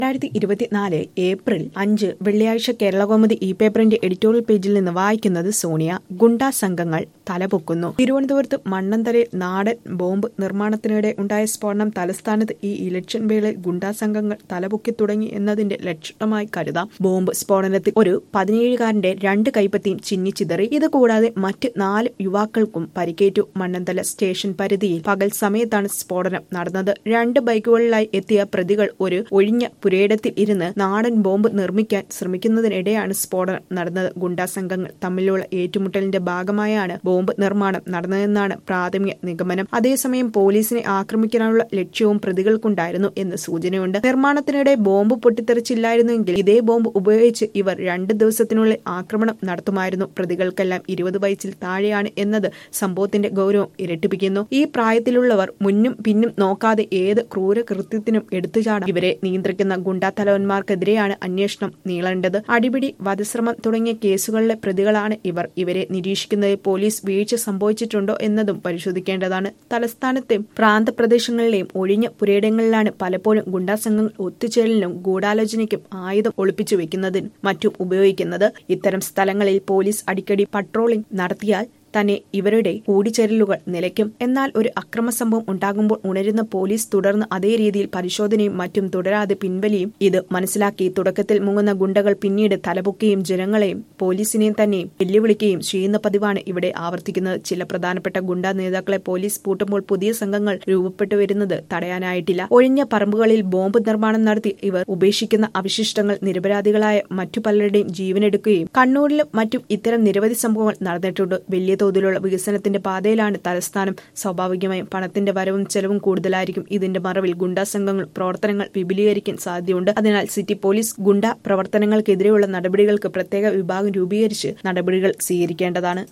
രണ്ടായിരത്തി ഇരുപത്തിനാല് ഏപ്രിൽ അഞ്ച് വെള്ളിയാഴ്ച കേരളകൗമുദി ഇ പേപ്പറിന്റെ എഡിറ്റോറിയൽ പേജിൽ നിന്ന് വായിക്കുന്നത് സോണിയ ഗുണ്ടാ സംഘങ്ങൾ തലപൊക്കുന്നു തിരുവനന്തപുരത്ത് മണ്ണന്തരയിൽ നാടൻ ബോംബ് നിർമ്മാണത്തിനിടെ ഉണ്ടായ സ്ഫോടനം തലസ്ഥാനത്ത് ഈ ഇലക്ഷൻ വേളയിൽ ഗുണ്ടാ സംഘങ്ങൾ തലപൊക്കി തുടങ്ങി എന്നതിന്റെ ലക്ഷണമായി കരുതാം ബോംബ് സ്ഫോടനത്തിൽ ഒരു പതിനേഴുകാരന്റെ രണ്ട് കൈപ്പത്തിയും ചിന്നിച്ചിതറി ഇത് കൂടാതെ മറ്റ് നാല് യുവാക്കൾക്കും പരിക്കേറ്റു മണ്ണന്തല സ്റ്റേഷൻ പരിധിയിൽ പകൽ സമയത്താണ് സ്ഫോടനം നടന്നത് രണ്ട് ബൈക്കുകളിലായി എത്തിയ പ്രതികൾ ഒരു ഒഴിഞ്ഞ പുരയിടത്തിൽ ഇരുന്ന് നാടൻ ബോംബ് നിർമ്മിക്കാൻ ശ്രമിക്കുന്നതിനിടെയാണ് സ്ഫോടനം നടന്നത് ഗുണ്ടാ സംഘങ്ങൾ തമ്മിലുള്ള ഏറ്റുമുട്ടലിന്റെ ഭാഗമായാണ് ബോംബ് നിർമ്മാണം നടന്നതെന്നാണ് പ്രാഥമിക നിഗമനം അതേസമയം പോലീസിനെ ആക്രമിക്കാനുള്ള ലക്ഷ്യവും പ്രതികൾക്കുണ്ടായിരുന്നു എന്ന് സൂചനയുണ്ട് നിർമ്മാണത്തിനിടെ ബോംബ് പൊട്ടിത്തെറിച്ചില്ലായിരുന്നെങ്കിൽ ഇതേ ബോംബ് ഉപയോഗിച്ച് ഇവർ രണ്ട് ദിവസത്തിനുള്ളിൽ ആക്രമണം നടത്തുമായിരുന്നു പ്രതികൾക്കെല്ലാം ഇരുപത് വയസ്സിൽ താഴെയാണ് എന്നത് സംഭവത്തിന്റെ ഗൗരവം ഇരട്ടിപ്പിക്കുന്നു ഈ പ്രായത്തിലുള്ളവർ മുന്നും പിന്നും നോക്കാതെ ഏത് ക്രൂരകൃത്യത്തിനും എടുത്തുചാടാം ഇവരെ നിയന്ത്രിക്കുന്ന ഗുണ്ടാ തലവന്മാർക്കെതിരെയാണ് അന്വേഷണം നീളേണ്ടത് അടിപിടി വധശ്രമം തുടങ്ങിയ കേസുകളിലെ പ്രതികളാണ് ഇവർ ഇവരെ നിരീക്ഷിക്കുന്നതിൽ പോലീസ് വീഴ്ച സംഭവിച്ചിട്ടുണ്ടോ എന്നതും പരിശോധിക്കേണ്ടതാണ് തലസ്ഥാനത്തെ പ്രാന്തപ്രദേശങ്ങളിലെയും ഒഴിഞ്ഞ പുരയിടങ്ങളിലാണ് പലപ്പോഴും ഗുണ്ടാ സംഘങ്ങൾ ഒത്തുചേരലിനും ഗൂഢാലോചനയ്ക്കും ആയുധം ഒളിപ്പിച്ചു വെക്കുന്നതിനും മറ്റും ഉപയോഗിക്കുന്നത് ഇത്തരം സ്ഥലങ്ങളിൽ പോലീസ് അടിക്കടി പട്രോളിംഗ് നടത്തിയാൽ തന്നെ ഇവരുടെ കൂടിച്ചേരലുകൾ നിലയ്ക്കും എന്നാൽ ഒരു അക്രമ സംഭവം ഉണ്ടാകുമ്പോൾ ഉണരുന്ന പോലീസ് തുടർന്ന് അതേ രീതിയിൽ പരിശോധനയും മറ്റും തുടരാതെ പിൻവലിയും ഇത് മനസ്സിലാക്കി തുടക്കത്തിൽ മുങ്ങുന്ന ഗുണ്ടകൾ പിന്നീട് തലപൊക്കുകയും ജനങ്ങളെയും പോലീസിനെയും തന്നെയും വെല്ലുവിളിക്കുകയും ചെയ്യുന്ന പതിവാണ് ഇവിടെ ആവർത്തിക്കുന്നത് ചില പ്രധാനപ്പെട്ട ഗുണ്ടാ നേതാക്കളെ പോലീസ് പൂട്ടുമ്പോൾ പുതിയ സംഘങ്ങൾ രൂപപ്പെട്ടു വരുന്നത് തടയാനായിട്ടില്ല ഒഴിഞ്ഞ പറമ്പുകളിൽ ബോംബ് നിർമ്മാണം നടത്തി ഇവർ ഉപേക്ഷിക്കുന്ന അവശിഷ്ടങ്ങൾ നിരപരാധികളായ മറ്റു പലരുടെയും ജീവനെടുക്കുകയും കണ്ണൂരിലും മറ്റും ഇത്തരം നിരവധി സംഭവങ്ങൾ നടന്നിട്ടുണ്ട് വലിയ തോതിലുള്ള വികസനത്തിന്റെ പാതയിലാണ് തലസ്ഥാനം സ്വാഭാവികമായും പണത്തിന്റെ വരവും ചെലവും കൂടുതലായിരിക്കും ഇതിന്റെ മറവിൽ ഗുണ്ടാ സംഘങ്ങൾ പ്രവർത്തനങ്ങൾ വിപുലീകരിക്കാൻ സാധ്യതയുണ്ട് അതിനാൽ സിറ്റി പോലീസ് ഗുണ്ട പ്രവർത്തനങ്ങൾക്കെതിരെയുള്ള നടപടികൾക്ക് പ്രത്യേക വിഭാഗം രൂപീകരിച്ച് നടപടികൾ സ്വീകരിക്കേണ്ടതാണ്